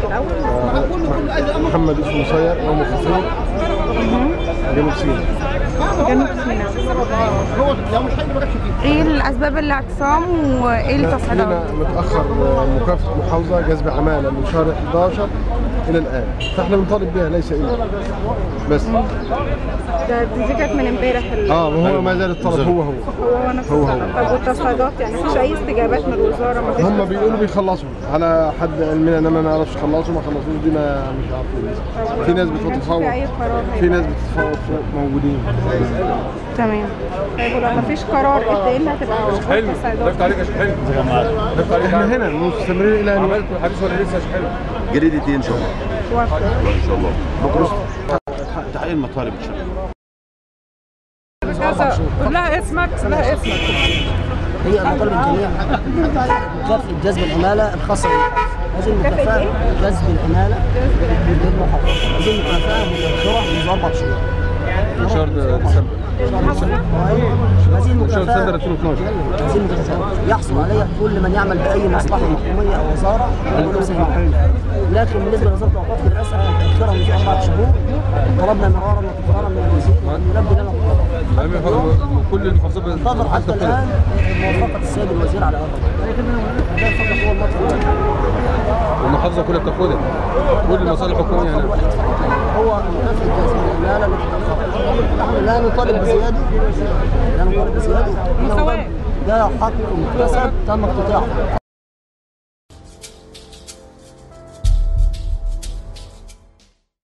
محمد اسمه صير يوم الخصيب جنوب سيناء جنوب سيناء ايه الاسباب الاعتصام وايه التصعيدات؟ احنا متاخر مكافاه محافظه جذب عماله من شهر 11 الى الان فاحنا بنطالب بها ليس الا بس ده دي كانت من امبارح ال- اه وهو ما زال الطلب هو هو هو نفس هو هو. الطلب. طب والتصعيدات يعني مفيش اي استجابات من الوزاره مفيش هم بيقولوا بيخلصوا على حد علمنا انما ما نعرفش خلصوا ما خلصوش دي ما مش عارفين في ناس ما كانش بتتفاوض في اي قرار في ناس بتتفاوض فوق موجودين تمام طيب ولو مفيش قرار انت ايه اللي هتبقى حلو التصعيدات؟ ضفت عليك يا شيخ حلو ضفت عليك احنا هنا مستمرين الى ان عملت الحديث ولا لسه يا شيخ حلو جريدة ان شاء الله توافق. ان شاء الله بكره تحقيق المطالب ان شاء الله قول لها اسمك قول لها اسمك هي مطالب الجميع مكافأة جذب العمالة الخاصة بالمحافظة هذه المكافأة جذب العمالة للمحافظة هذه المكافأة متأخرة منذ أربع شهور من شهر ديسمبر هذه شهر المكافأة ديسمبر 2012 هذه المكافأة يحصل عليها كل من يعمل بأي مصلحة حكومية أو وزارة أو نفس الموقع. لكن بالنسبة لوزارة الأوقاف للأسف متأخرة منذ أربعة شهور طلبنا مرارا وتكرارا من الوزير أن يلبي لنا الطلب أهم حاجة كل المحافظات انتظر حتى بتحدد الآن موافقة السيد الوزير على هذا الأمر. هذا الفضل هو المطلوب والمحافظة كلها بتاخدها كل المصالح الحكومية هنا هو مكافأة جذب العمالة التي تأخرت. نحن لا نطالب بزيادة لا نطالب بزيادة إنه مساواة. ده حق مكتسب تم اقتطاعه